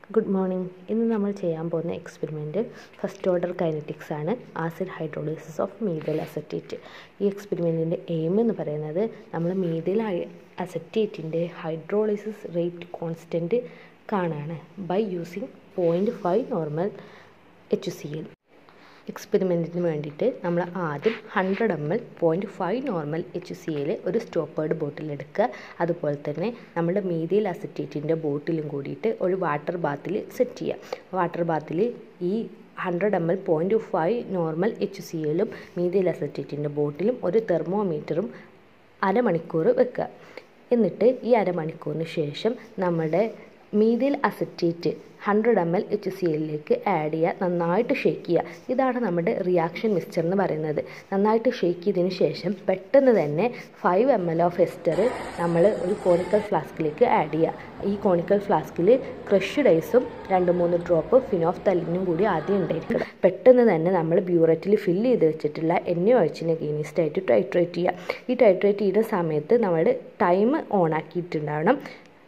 good morning ഇന്ന് നമ്മൾ ചെയ്യാൻ പോകുന്ന എക്സ്പെരിമെൻറ്റ് ഫസ്റ്റ് ഓർഡർ കൈനറ്റിക്സ് ആണ് acid hydrolysis of methyl acetate ഈ എക്സ്പെരിമെൻറ്റിൻ്റെ എയിം എന്ന് പറയുന്നത് നമ്മൾ മീതൽ അസറ്റേറ്റിൻ്റെ ഹൈഡ്രോളിസിസ് റേറ്റ് കോൺസ്റ്റൻറ്റ് കാണാണ് by using point five normal H C L എക്സ്പെരിമെൻറ്റിന് വേണ്ടിയിട്ട് നമ്മൾ ആദ്യം hundred M L point five normal H C L ഒരു സ്റ്റോപ്പേർഡ് ബോട്ടിൽ എടുക്കുക അതുപോലെ തന്നെ നമ്മുടെ മീതിയിൽ അസറ്റേറ്റിൻ്റെ ബോട്ടിലും കൂടിയിട്ട് ഒരു വാട്ടർ ബാത്തിൽ സെറ്റ് ചെയ്യുക വാട്ടർ ബാത്തിൽ ഈ hundred M L point five normal H C എല്ലും മീതിയിൽ അസറ്റേറ്റിൻ്റെ ബോട്ടിലും ഒരു തെർമോമീറ്ററും അരമണിക്കൂർ വെക്കുക എന്നിട്ട് ഈ അരമണിക്കൂറിന് ശേഷം നമ്മുടെ methyl acetate hundred M L H C എല്ലിലേക്ക് ആഡ് ചെയ്യുക നന്നായിട്ട് ഷേക്ക് ചെയ്യുക ഇതാണ് നമ്മുടെ റിയാക്ഷൻ മിക്സ്ചർ എന്ന് പറയുന്നത് നന്നായിട്ട് ഷേക്ക് ചെയ്തതിന് ശേഷം പെട്ടെന്ന് തന്നെ five M L of ester നമ്മൾ ഒരു കോണിക്കൽ ഫ്ലാസ്കിലേക്ക് ആഡ് ചെയ്യുക ഈ കോണിക്കൽ ഫ്ലാസ്കിൽ ക്രഷ്ഡ് ഐസും രണ്ട് മൂന്ന് ഡ്രോപ്പ് ഫിനോഫ് തല്ലിനും കൂടി ആദ്യം ഉണ്ടായിരിക്കണം പെട്ടെന്ന് തന്നെ നമ്മൾ ബ്യൂററ്റിൽ ഫില്ല് ചെയ്ത് വെച്ചിട്ടുള്ള എണ്ണ ഒഴിച്ചിന് ഗെയിനിസ്റ്റ് ആയിട്ട് ടൈട്രേറ്റ് ചെയ്യുക ഈ ടൈട്രേറ്റ് ചെയ്യുന്ന സമയത്ത് നമ്മൾ ടൈം ഓൺ ആക്കിയിട്ടുണ്ടാവണം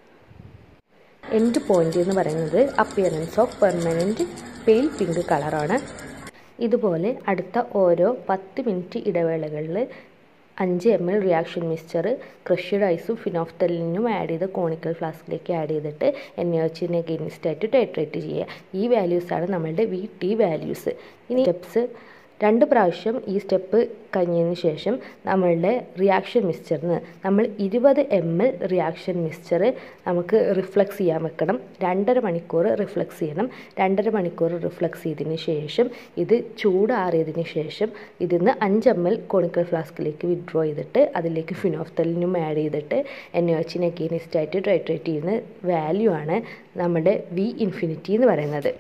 എൻഡ് പോയിന്റ് എന്ന് പറയുന്നത് appearance of permanent pale pink കളറാണ് ഇതുപോലെ അടുത്ത ഓരോ പത്ത് മിനിറ്റ് ഇടവേളകളിൽ അഞ്ച് M L reaction mixture crushed ഐസും ഫിനോഫ്തലിനും ആഡ് ചെയ്ത് കോണിക്കൽ ഫ്ലാസ്കിലേക്ക് ആഡ് ചെയ്തിട്ട് എണ്ണ വെച്ചിന് അഗെയിൻസ്റ്റായിട്ട് ടൈട്രേറ്റ് ചെയ്യുക ഈ വാല്യൂസാണ് നമ്മളുടെ വി ടി വാല്യൂസ് ഇനി സ്റ്റെപ്സ് രണ്ട് പ്രാവശ്യം ഈ സ്റ്റെപ്പ് കഴിഞ്ഞതിന് ശേഷം നമ്മളുടെ റിയാക്ഷൻ മിക്സ്ചറിന് നമ്മൾ ഇരുപത് എം എൽ റിയാക്ഷൻ മിക്സ്ചർ നമുക്ക് റിഫ്ലക്സ് ചെയ്യാൻ വെക്കണം രണ്ടര മണിക്കൂർ റിഫ്ലക്സ് ചെയ്യണം രണ്ടര മണിക്കൂർ റിഫ്ലക്സ് ചെയ്തതിന് ശേഷം ഇത് ചൂടാറിയതിന് ശേഷം ഇതിന്ന് അഞ്ച് എം എൽ കോണിക്കൽ ഫ്ലാസ്കിലേക്ക് വിഡ്രോ ചെയ്തിട്ട് അതിലേക്ക് ഫിനോഫ്തലിനും ആഡ് ചെയ്തിട്ട് എൻ എച്ചിന് അഗെയിനിസ്റ്റായിട്ട് ടൈട്രേറ്റ് ചെയ്യുന്ന വാല്യൂ ആണ് നമ്മുടെ വി ഇൻഫിനിറ്റി എന്ന് പറയുന്നത്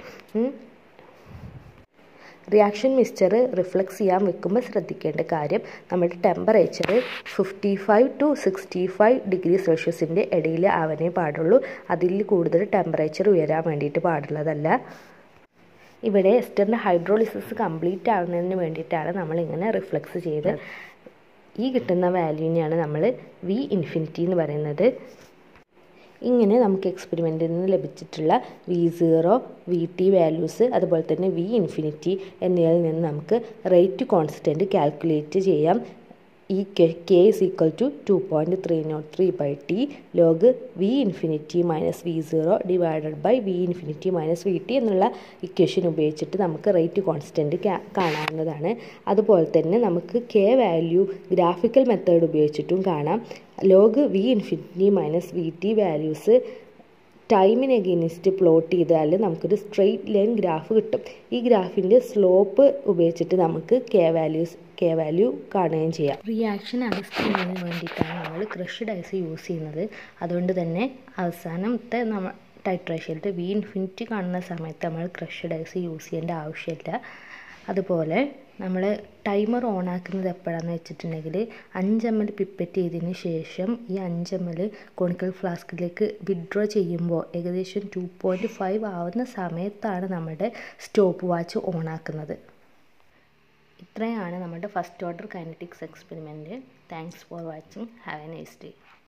റിയാക്ഷൻ മിക്സ്ചർ റിഫ്ലക്സ് ചെയ്യാൻ വെക്കുമ്പോൾ ശ്രദ്ധിക്കേണ്ട കാര്യം നമ്മുടെ temperature fifty five to sixty five degree സെൽഷ്യസിൻ്റെ ഇടയിൽ ആവാനേ പാടുള്ളൂ അതിൽ കൂടുതൽ ടെമ്പറേച്ചർ ഉയരാൻ വേണ്ടിയിട്ട് പാടുള്ളതല്ല ഇവിടെ എസ്റ്ററിൻ്റെ ഹൈഡ്രോളിസിസ് കംപ്ലീറ്റ് ആവുന്നതിന് വേണ്ടിയിട്ടാണ് നമ്മളിങ്ങനെ റിഫ്ലക്സ് ചെയ്ത് ഈ കിട്ടുന്ന വാല്യൂവിനെയാണ് നമ്മൾ വി ഇൻഫിനിറ്റി എന്ന് പറയുന്നത് ഇങ്ങനെ നമുക്ക് എക്സ്പെരിമെൻറ്റിൽ നിന്ന് ലഭിച്ചിട്ടുള്ള V zero V T values അതുപോലെ തന്നെ വി ഇൻഫിനിറ്റി എന്നിവയിൽ നിന്ന് നമുക്ക് റേറ്റ് കോൺസ്റ്റൻറ്റ് കാൽക്കുലേറ്റ് ചെയ്യാം ഈ K K is equal to two point three not three by T log V infinity minus V zero divided by V infinity minus V T എന്നുള്ള equation ഉപയോഗിച്ചിട്ട് നമുക്ക് rate constant കാണാവുന്നതാണ് അതുപോലെ തന്നെ നമുക്ക് K value graphical method ഉപയോഗിച്ചിട്ടും കാണാം log V infinity minus V T values ടൈമിന് എഗെയിനിസ്റ്റ് പ്ലോട്ട് ചെയ്താൽ നമുക്കൊരു സ്ട്രെയിറ്റ് ലൈൻ ഗ്രാഫ് കിട്ടും ഈ ഗ്രാഫിൻ്റെ സ്ലോപ്പ് ഉപയോഗിച്ചിട്ട് നമുക്ക് കെ വാല്യൂസ് കെ വാല്യൂ കാണുകയും ചെയ്യാം റിയാക്ഷൻ അറസ്റ്റ് ചെയ്യുന്നതിന് വേണ്ടിയിട്ടാണ് നമ്മൾ ക്രഷ്ഡ് ഐസ് യൂസ് ചെയ്യുന്നത് അതുകൊണ്ട് തന്നെ അവസാനത്തെ നമ്മൾ ടൈട്രേഷനിൽ വി ഇൻഫിനിറ്റി കാണുന്ന സമയത്ത് നമ്മൾ ക്രഷ്ഡ് ഐസ് യൂസ് ചെയ്യേണ്ട ആവശ്യമില്ല അതുപോലെ നമ്മൾ ടൈമർ ഓൺ ആക്കുന്നത് എപ്പോഴാണെന്ന് വെച്ചിട്ടുണ്ടെങ്കിൽ അഞ്ച് എം എൽ പിപ്പറ്റ് ചെയ്തതിന് ശേഷം ഈ അഞ്ച് എം എൽ കോണിക്കൽ ഫ്ലാസ്കിലേക്ക് വിഡ്രോ ചെയ്യുമ്പോൾ ഏകദേശം ടു പോയിൻറ്റ് ഫൈവ് ആവുന്ന സമയത്താണ് നമ്മുടെ സ്റ്റോപ്പ് വാച്ച് ഓൺ ആക്കുന്നത് ഇത്രയാണ് നമ്മുടെ first order kinetics experiment thanks for watching have a nice day